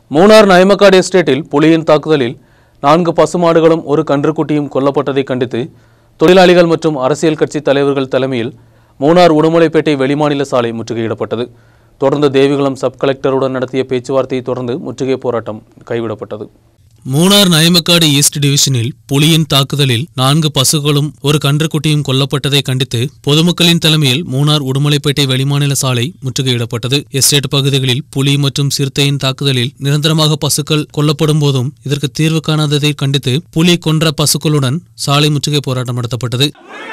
மூணார் நயமக்காடு எஸ்டேட்டில் புலியின் தாக்குதலில் நான்கு பசுமாடுகளும் ஒரு கன்றுக்குட்டியும் கொல்லப்பட்டதை கண்டித்து தொழிலாளிகள் மற்றும் அரசியல் கட்சி தலைவர்கள் தலைமையில் மூணார் உடுமலைப்பேட்டை வெளிமாநில சாலை முற்றுகையிடப்பட்டது தொடர்ந்து தேவிகுளம் சப் கலெக்டருடன் நடத்திய பேச்சுவார்த்தையை தொடர்ந்து முற்றுகை போராட்டம் கைவிடப்பட்டது மூணார் நயமக்காடு ஈஸ்ட் டிவிஷனில் புலியின் தாக்குதலில் நான்கு பசுகளும் ஒரு கன்றுக்குட்டியும் கொல்லப்பட்டதை கண்டித்து பொதுமக்களின் தலைமையில் மூணார் உடுமலைப்பேட்டை வெளிமாநில சாலை முற்றுகையிடப்பட்டது எஸ்டேட் பகுதிகளில் புலி மற்றும் சிறுத்தையின் தாக்குதலில் நிரந்தரமாக பசுக்கள் கொல்லப்படும் போதும் இதற்கு தீர்வு காணாததை கண்டித்து புலி கொன்ற பசுக்களுடன் சாலை முற்றுகை போராட்டம் நடத்தப்பட்டது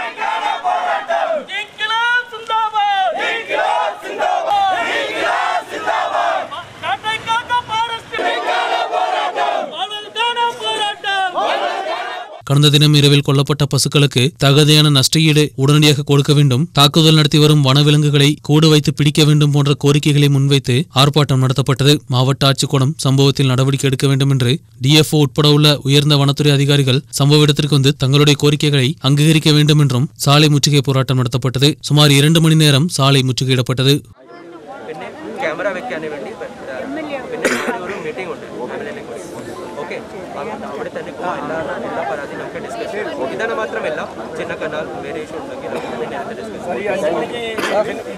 இன்கிலாப் சிந்தாபாத் இன்கிலாப் சிந்தாபாத் இன்கிலாப் சிந்தாபாத் நாட்டை காக்க பாரஸ்ட் போராட்டம் மணல்கான போராட்டம் கடந்த தினம் இரவில் கொல்லப்பட்ட பசுக்களுக்கு தகுதியான நஷ்டஈடு உடனடியாக கொடுக்க வேண்டும் தாக்குதல் நடத்தி வரும் வனவிலங்குகளை கூடு வைத்து பிடிக்க வேண்டும் போன்ற கோரிக்கைகளை முன்வைத்து ஆர்ப்பாட்டம் நடத்தப்பட்டது மாவட்ட ஆட்சிக்கூடம் சம்பவத்தில் நடவடிக்கை எடுக்க வேண்டும் என்று டிஎஃப்ஓ உட்பட உள்ள உயர்ந்த வனத்துறை அதிகாரிகள் சம்பவ இடத்திற்கு வந்து தங்களுடைய கோரிக்கைகளை அங்கீகரிக்க வேண்டும் என்றும் சாலை முற்றுகை போராட்டம் நடத்தப்பட்டது சுமார் இரண்டு மணி நேரம் സാலை മുറ്റുകയിടപ്പെട്ടത് പിന്നെ ക്യാമറ വെക്കാൻ വേണ്ടി പിന്നെ നാളെ ഒരു മീറ്റിംഗ് ഉണ്ട് ഓക്കെ അവിടെ തന്നെ പോവാം എല്ലാ എല്ലാ പരാതി നമുക്ക് ഡിസ്കസ് ചെയ്യാം ഇതാണ് മാത്രമല്ല ചിന്ന കനാൽ വേറെ ഇഷ്യൂ ഉണ്ടെങ്കിൽ നമുക്ക് തന്നെ നേരത്തെ ഡിസ്കസ്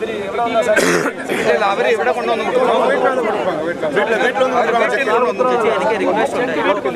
അവർ ഇവിടെ കൊണ്ടുവന്ന് ചേച്ചി എനിക്ക് റിക്വസ്റ്റ് ഉണ്ട് ഇവർക്ക്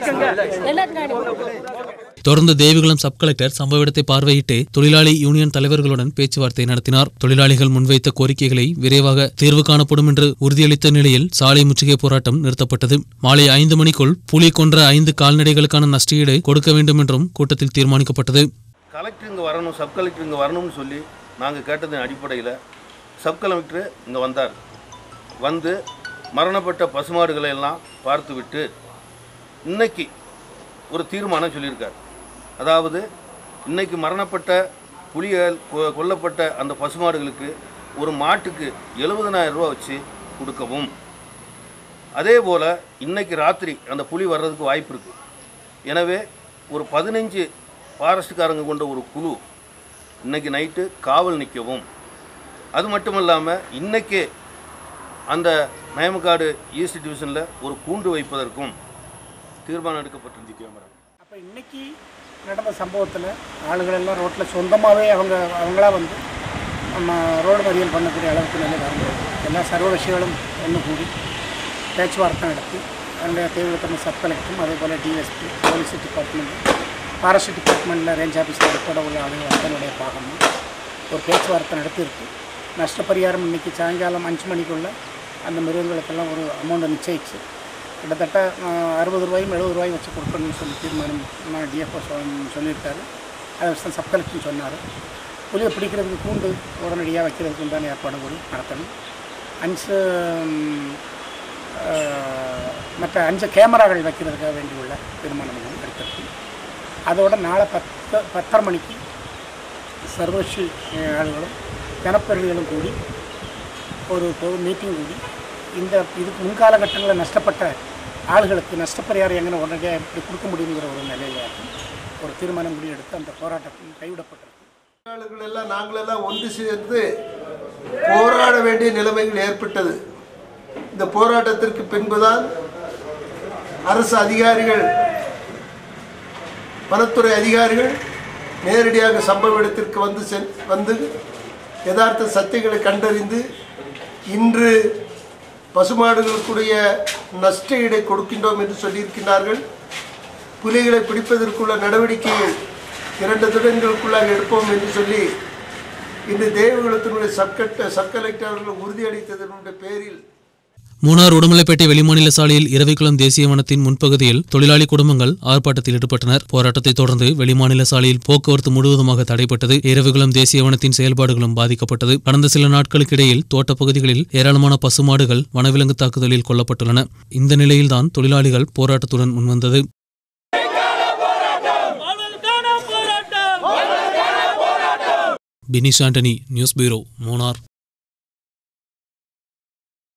വീഴ്ച தொடர்ந்து தேவிகுளம் சப் கலெக்டர் சம்பவ இடத்தை பார்வையிட்டு தொழிலாளி யூனியன் தலைவர்களுடன் பேச்சுவார்த்தை நடத்தினார் தொழிலாளிகள் முன்வைத்த கோரிக்கைகளை விரைவாக தீர்வு காணப்படும் என்று உறுதியளித்த நிலையில் சாலை முற்றுகை போராட்டம் நிறுத்தப்பட்டது மாலை ஐந்து மணிக்குள் புலி கொன்ற ஐந்து கால்நடைகளுக்கான நஷ்டஈடு கொடுக்க வேண்டும் என்றும் கூட்டத்தில் தீர்மானிக்கப்பட்டது கலெக்டர் இங்கே வரணும் சப் கலெக்டர் இங்கே வரணும்னு சொல்லி நாங்கள் கேட்டதன் அடிப்படையில் சப் கலெக்டர் இங்கே வந்தார் வந்து மரணப்பட்ட பசுமாடுகளை எல்லாம் பார்த்துவிட்டு இன்னைக்கு ஒரு தீர்மானம் சொல்லியிருக்கார் அதாவது இன்னைக்கு மரணப்பட்ட புலிகள் கொ- கொல்லப்பட்ட அந்த பசுமாடுகளுக்கு ஒரு மாட்டுக்கு 70000 ரூபா வச்சு கொடுக்கவும் அதே போல் இன்னைக்கு ராத்திரி அந்த புலி வர்றதுக்கு வாய்ப்பு இருக்குது எனவே ஒரு பதினஞ்சு ஃபாரஸ்ட்டுக்காரங்க கொண்ட ஒரு குழு இன்னைக்கு நைட்டு காவல் நிற்கவும் அது மட்டும் இல்லாமல் இன்னைக்கே அந்த நயமக்காடு ஈஸ்ட் டிவிஷனில் ஒரு கூண்டு வைப்பதற்கும் தீர்மானம் எடுக்கப்பட்டிருந்துச்சு கேமரா அப்போ இன்னைக்கு நடந்த சம்பவத்தில் ஆளுகள் எல்லாம் ரோட்டில் சொந்தமாகவே அவங்க அவங்களா வந்து நம்ம ரோடு மறியல் பண்ணக்கூடிய அளவுக்கு நிலை வருது எல்லா சர்வ விஷயங்களும் ஒன்று கூடி பேச்சுவார்த்தை நடத்தி அந்த தேவையான சப் கலெக்டரும் அதே போல் டிஎஸ்பி போலீஸ் டிபார்ட்மெண்ட் ஃபாரஸ்ட் டிபார்ட்மெண்ட்டில் ரேஞ்ச் ஆஃபீஸர் உட்பட உள்ள ஆளுகள் அதனுடைய பாகமும் ஒரு பேச்சுவார்த்தை நடத்தியிருக்கு நஷ்டப்பரிகாரம் இன்னைக்கு சாயங்காலம் அஞ்சு மணிக்குள்ள அந்த மிருகங்களுக்கெல்லாம் ஒரு அமௌண்ட்டை நிச்சயிச்சு கிட்டத்தட்ட அஹ், அறுபது ரூபாயும் எழுபது ரூபாயும் வச்சு கொடுக்கணும்னு சொல்லி தீர்மானம் நான் டிஎஃப்ஓ சொல்லியிருக்காரு அதை வச்சு தான் சப் கலெக்டர் சொன்னார் புலியை பிடிக்கிறதுக்கு கூண்டு உடனடியாக வைக்கிறதுக்கு உண்டான ஏற்பாடுகள் நடத்தணும் அஞ்சு ம், அஹ், மற்ற அஞ்சு கேமராக்கள் வைக்கிறதுக்காக வேண்டியுள்ள தீர்மானங்களும் எடுத்திருக்கு அதோட நாளை பத்து பத்தரை மணிக்கு சர்வஸ்ரீ அஹ், ஆளுகளும் ஜனப்பிரதிகளும் கூடி ஒரு பொது மீட்டிங் கூடி இந்த இதுக்கு முன்காலகட்டங்களில் நஷ்டப்பட்ட ஆளுகளுக்கு நஷ்டப்பரிகாரம் எங்கே உடனடியாக எப்படி கொடுக்க முடியுங்கிற ஒரு நிலையில் ஒரு தீர்மானம் முடி எடுத்து அந்த போராட்டம் கைவிடப்பட்டிருக்கு தொழிலாளர்கள் எல்லாம் நாங்களெல்லாம் ஒன்று சேர்ந்து போராட வேண்டிய நிலைமைகள் ஏற்பட்டது இந்த போராட்டத்திற்கு பின்புதான் அரசு அதிகாரிகள் வனத்துறை அதிகாரிகள் நேரடியாக சம்பவ இடத்திற்கு வந்து சென் வந்து யதார்த்த சத்தியங்களை கண்டறிந்து இன்று பசுமாடுகளுக்குடைய நஷ்ட ஈடை கொடுக்கின்றோம் என்று சொல்லியிருக்கிறார்கள் புலிகளை பிடிப்பதற்குள்ள நடவடிக்கைகள் இரண்டு தினங்களுக்குள்ளாக எடுப்போம் என்று சொல்லி இன்று தேவகுலத்தினுடைய சப்கட்ட சப் கலெக்டர் அவர்கள் உறுதியளித்ததனுடைய பேரில் மூணார் உடுமலைப்பேட்டை வெளிமாநில சாலையில் இரவிக்குளம் தேசிய வனத்தின் முன்பகுதியில் தொழிலாளி குடும்பங்கள் ஆர்ப்பாட்டத்தில் ஈடுபட்டனர் போராட்டத்தை தொடர்ந்து வெளிமாநில சாலையில் போக்குவரத்து முழுவதுமாக தடைப்பட்டது இரவிக்குளம் தேசிய வனத்தின் செயல்பாடுகளும் பாதிக்கப்பட்டது கடந்த சில நாட்களுக்கு இடையில் தோட்டப் பகுதிகளில் ஏராளமான பசுமாடுகள் வனவிலங்கு தாக்குதலில் கொல்லப்பட்டுள்ளன இந்த நிலையில்தான் தொழிலாளிகள் போராட்டத்துடன் முன்வந்தது மணல்கான போராட்டம் பினிஷ் ஆண்டனி நியூஸ் பியூரோ மூணார்